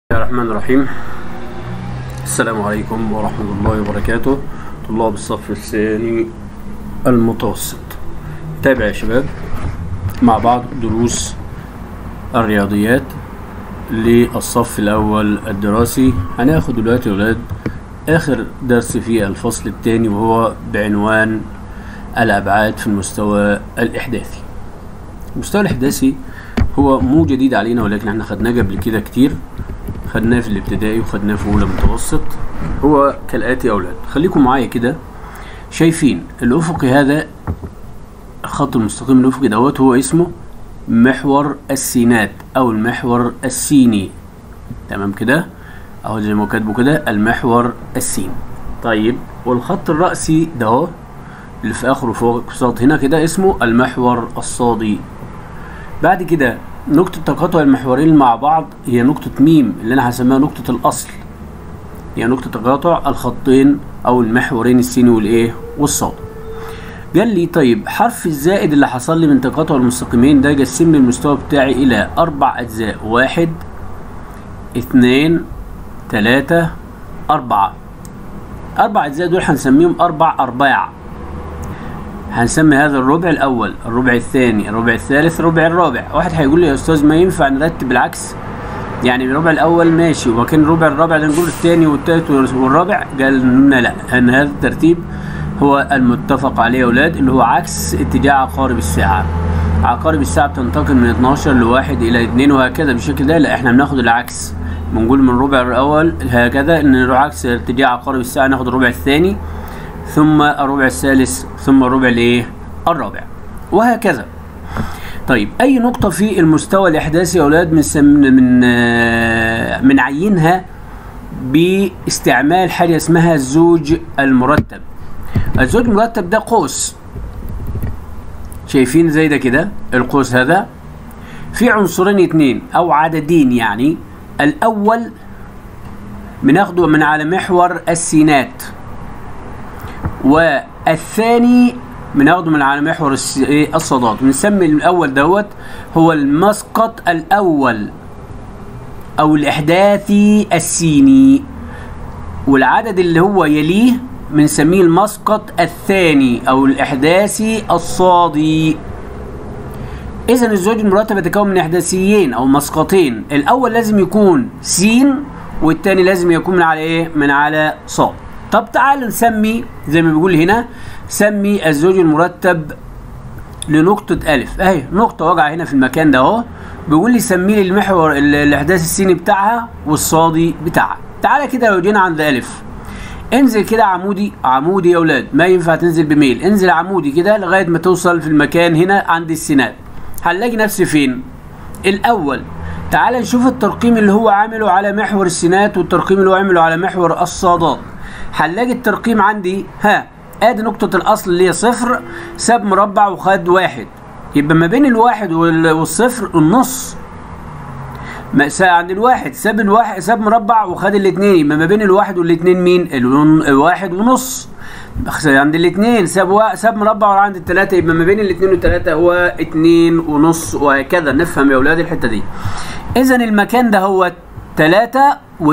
الرحمن الرحيم السلام عليكم ورحمة الله وبركاته طلاب الصف الثاني المتوسط تابع يا شباب مع بعض دروس الرياضيات للصف الأول الدراسي هناخد دلوقتي يا ولاد آخر درس في الفصل الثاني وهو بعنوان الأبعاد في المستوى الإحداثي المستوى الإحداثي هو مو جديد علينا ولكن احنا خدناه قبل كده كتير خدناه في الابتدائي وخدناه في اولى متوسط هو كالاتي يا اولاد خليكم معايا كده شايفين الافقي هذا الخط المستقيم الافقي دوت هو اسمه محور السينات او المحور السيني تمام كده اهو زي ما هو كاتبه كده المحور السيني طيب والخط الرأسي ده اهو اللي في اخره فوق صاد هنا كده اسمه المحور الصادي بعد كده نقطة تقاطع المحورين مع بعض هي نقطة ميم اللي أنا هسميها نقطة الأصل هي نقطة تقاطع الخطين أو المحورين السيني والإيه والصاد قال لي طيب حرف الزائد اللي حصل لي من تقاطع المستقيمين ده قسم لي المستوى بتاعي إلى أربع أجزاء واحد اتنين تلاتة أربعة أربع أجزاء دول هنسميهم أربع أرباع هنسمي هذا الربع الاول الربع الثاني الربع الثالث الربع الرابع واحد هيقول لي يا استاذ ما ينفع نرتب العكس يعني الربع الاول ماشي وكان الربع الرابع ده نقول الثاني والثالث والرابع قال لنا لا ان هذا الترتيب هو المتفق عليه يا اولاد اللي هو عكس اتجاه عقارب الساعه عقارب الساعه بتنتقل من 12 لواحد الى 2 وهكذا بالشكل ده لا احنا بناخد العكس بنقول من الربع الاول هكذا ان نروح عكس اتجاه عقارب الساعه ناخد الربع الثاني ثم الربع الثالث ثم الربع الايه الرابع وهكذا طيب اي نقطة في المستوى الاحداثي يا اولاد من من من عينها باستعمال حاجة اسمها الزوج المرتب الزوج المرتب ده قوس شايفين زي ده كده القوس هذا في عنصرين اتنين او عددين يعني الاول بناخده من على محور السينات والثاني بناخده من على محور الصادات بنسمي الاول دوت هو المسقط الاول او الاحداثي السيني والعدد اللي هو يليه بنسميه المسقط الثاني او الاحداثي الصادي اذا الزوج المرتب يتكون من احداثيين او مسقطين الاول لازم يكون س والثاني لازم يكون من على ايه من على صاد طب تعال نسمي زي ما بيقول هنا سمي الزوج المرتب لنقطة ألف أهي نقطة واقعة هنا في المكان ده أهو بيقول لي سمي لي المحور الإحداث السيني بتاعها والصادي بتاعها تعالى كده لو جينا عند ألف انزل كده عمودي عمودي يا أولاد ما ينفع تنزل بميل انزل عمودي كده لغاية ما توصل في المكان هنا عند السينات هنلاقي نفسي فين؟ الأول تعال نشوف الترقيم اللي هو عامله على محور السينات والترقيم اللي هو عامله على محور الصادات هنلاقي الترقيم عندي ها ادي نقطة الاصل اللي هي صفر ساب مربع وخد واحد يبقى ما بين الواحد والصفر النص عند الواحد ساب الواحد ساب مربع وخد الاثنين يبقى ما بين الواحد والاثنين مين؟ الواحد ونص عند الاثنين ساب و... ساب مربع وعند الثلاثة يبقى ما بين الاثنين والثلاثة هو اتنين ونص وهكذا نفهم يا اولاد الحتة دي. إذا المكان ده هو ثلاثة و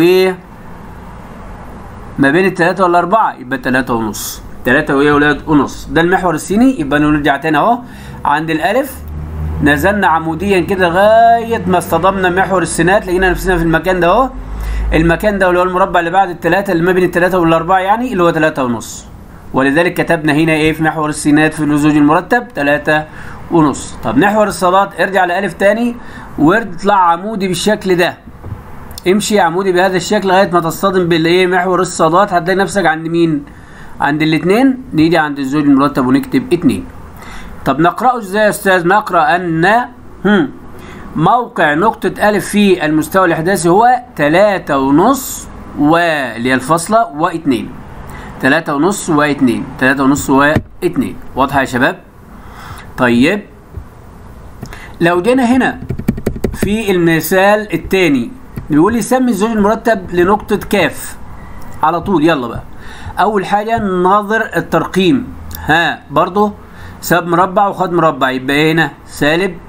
ما بين التلاتة والأربعة يبقى تلاتة ونص تلاتة وإيه يا ولاد ونص ده المحور السيني يبقى نرجع تاني أهو عند الألف نزلنا عموديا كده لغاية ما اصطدمنا محور السينات لقينا نفسنا في المكان ده أهو المكان ده اللي هو المربع اللي بعد التلاتة اللي ما بين التلاتة والأربعة يعني اللي هو تلاتة ونص ولذلك كتبنا هنا إيه في محور السينات في الزوج المرتب تلاتة ونص طب محور الصادات ارجع لألف تاني واطلع عمودي بالشكل ده امشي عمودي بهذا الشكل لغايه ما تصطدم بالايه محور الصادات هتلاقي نفسك عند مين عند الاثنين نيجي عند الزوج المرتب ونكتب اتنين طب نقراه ازاي يا استاذ نقرا ان هم موقع نقطة ألف في المستوى الإحداثي هو تلاتة ونص و اللي هي الفاصلة واتنين تلاتة ونص واتنين تلاتة ونص واتنين واضحة يا شباب؟ طيب لو جينا هنا في المثال الثاني بيقول لي سمي الزوج المرتب لنقطة كاف على طول يلا بقى أول حاجة ننظر الترقيم ها برضه ساب مربع وخد مربع يبقى ايه هنا سالب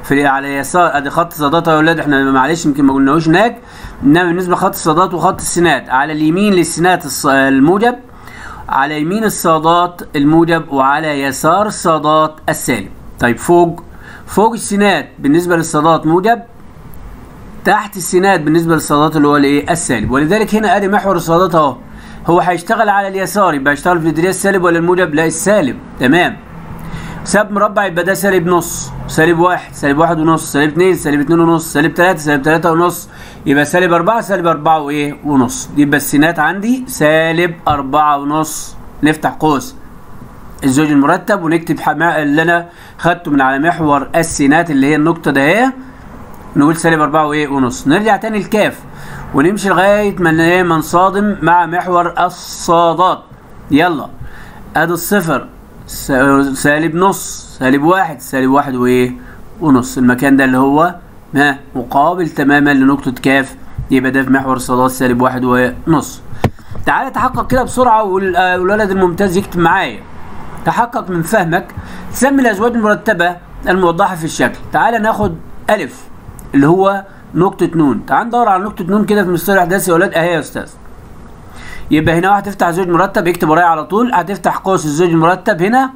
في على يسار ادي خط الصادات يا اولاد احنا معلش يمكن ما قلناهوش هناك انما بالنسبه لخط الصادات وخط السينات على اليمين للسينات الص- الموجب على يمين الصادات الموجب وعلى يسار الصادات السالب طيب فوق فوق السينات بالنسبه للصادات موجب تحت السينات بالنسبه للصادات اللي هو الايه السالب ولذلك هنا ادي محور الصادات اهو هو هيشتغل على اليسار يبقى هيشتغل في الاتجاه السالب ولا الموجب لا السالب تمام ساب مربع يبقى ده سالب نص سالب واحد سالب واحد ونص سالب اتنين سالب اتنين ونص سالب تلاتة سالب تلاتة ونص يبقى سالب أربعة سالب أربعة وإيه ونص يبقى السينات عندي سالب أربعة ونص نفتح قوس الزوج المرتب ونكتب حما اللي أنا خدته من على محور السينات اللي هي النقطة ده اهي نقول سالب أربعة وإيه ونص نرجع تاني الكاف ونمشي لغاية ما ن- إيه ما نصادم مع محور الصادات يلا ادي الصفر س- سالب نص سالب واحد سالب واحد وايه ونص المكان ده اللي هو ها مقابل تماما لنقطة كاف يبقى ده في محور الصادات سالب واحد ونص تعالى تحقق كده بسرعة وال- آه، والولد الممتاز يكتب معايا تحقق من فهمك سمي الأزواج المرتبة الموضحة في الشكل تعالى ناخد ألف اللي هو نقطة نون تعال ندور على نقطة نون كده في مستوى الأحداث يا ولاد أهي يا أستاذ يبقى هنا هتفتح زوج مرتب اكتب ورايا على طول هتفتح قوس الزوج المرتب هنا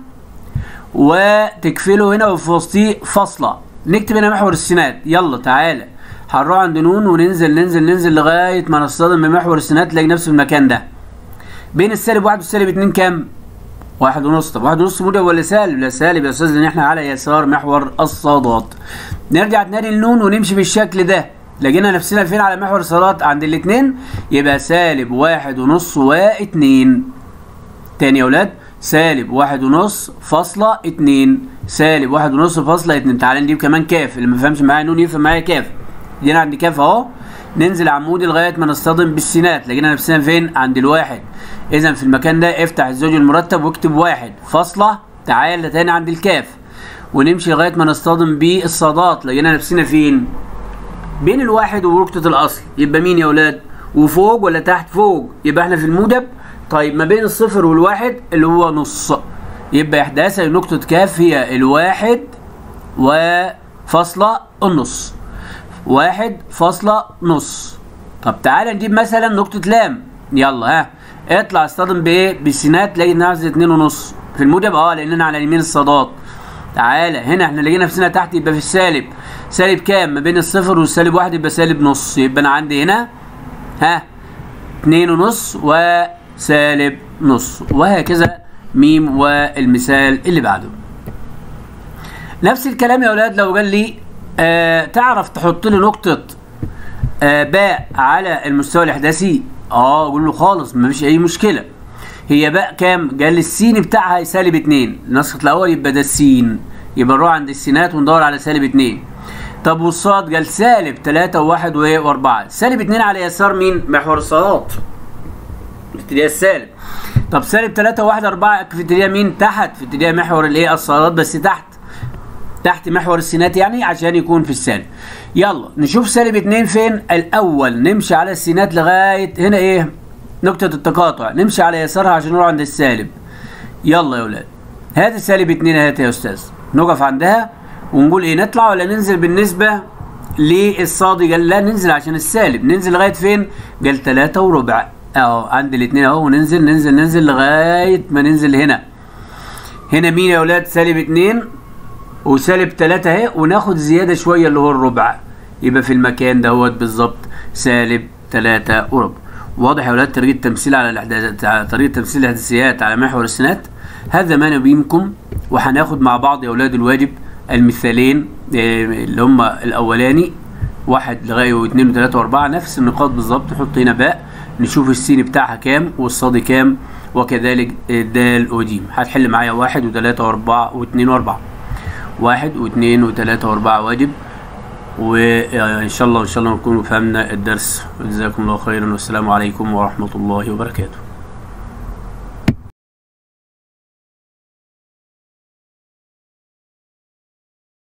وتكفله هنا وفي وسطيه فاصلة نكتب هنا محور السينات يلا تعالى هنروح عند نون وننزل ننزل ننزل لغاية ما نصطدم بمحور السينات تلاقي نفسه في المكان ده بين السالب واحد والسالب اتنين كام؟ واحد ونص طب واحد ونص موجب ولا سالب؟ لا سالب يا استاذ لان احنا على يسار محور الصادات نرجع تاني النون ونمشي بالشكل ده لقينا نفسنا فين على محور الصادات عند الاتنين يبقى سالب واحد ونص واتنين تاني يا ولاد سالب واحد ونص فاصلة اتنين سالب واحد ونص فاصلة اتنين تعالى نجيب كمان كاف اللي ما فهمش معايا نون يفهم معايا كاف جينا عند كاف اهو ننزل عمودي لغاية ما نصطدم بالسينات لقينا نفسنا فين عند الواحد اذا في المكان ده افتح الزوج المرتب واكتب واحد فاصلة تعالى تاني عند الكاف ونمشي لغاية ما نصطدم بالصادات لقينا نفسنا فين بين الواحد ونقطة الأصل يبقى مين يا ولاد؟ وفوق ولا تحت فوق؟ يبقى احنا في الموجب طيب ما بين الصفر والواحد اللي هو نص يبقى إحداثها لنقطة كاف هي الواحد وفاصلة النص واحد فاصلة نص طب تعالى نجيب مثلا نقطة لام يلا ها اطلع اصطدم بايه؟ بالسينات تلاقي نفس اتنين ونص في الموجب اه لاننا على يمين الصادات تعالى هنا احنا لقينا نفسنا تحت يبقى في السالب سالب كام ما بين الصفر والسالب واحد يبقى سالب نص يبقى انا عندي هنا ها اتنين ونص وسالب نص وهكذا ميم والمثال اللي بعده نفس الكلام يا اولاد لو قال لي آه تعرف تحط لي نقطة آه باء على المستوى الاحداثي اه اقول له خالص مفيش اي مشكلة هي باء كام؟ قال لي السين بتاعها سالب اتنين النسخة الأول يبقى ده السين يبقى نروح عند السينات وندور على سالب اتنين طب والصاد قال سالب تلاتة وواحد وايه وأربعة سالب اتنين على يسار مين؟ محور الصادات في اتجاه السالب طب سالب تلاتة وواحد أربعة في اتجاه مين؟ تحت في اتجاه محور الايه؟ الصادات بس تحت تحت محور السينات يعني عشان يكون في السالب يلا نشوف سالب اتنين فين الأول نمشي على السينات لغاية هنا ايه؟ نقطة التقاطع نمشي على يسارها عشان نروح عند السالب يلا يا ولاد هات السالب اتنين هات يا استاذ نقف عندها ونقول ايه نطلع ولا ننزل بالنسبة للصادي قال لا ننزل عشان السالب ننزل لغاية فين قال تلاتة وربع اهو عند الاتنين اهو وننزل ننزل ننزل لغاية ما ننزل هنا هنا مين يا ولاد سالب اتنين وسالب تلاتة اهي وناخد زيادة شوية اللي هو الربع يبقى في المكان دهوت بالظبط سالب تلاتة وربع واضح يا ولاد طريقة تمثيل على الأحداث طريقة تمثيل الإحداثيات على محور السنات هذا ما نبينكم وهناخد مع بعض يا ولاد الواجب المثالين آه، اللي هما الأولاني واحد لغاية واثنين وثلاثة وأربعة نفس النقاط بالظبط نحط هنا باء نشوف السين بتاعها كام والصاد كام وكذلك الدال وجيم هتحل معايا واحد وثلاثة وأربعة واثنين وأربعة واحد واثنين وثلاثة وأربعة واجب وإن شاء الله إن شاء الله نكون فهمنا الدرس جزاكم الله خيرا والسلام عليكم ورحمة الله وبركاته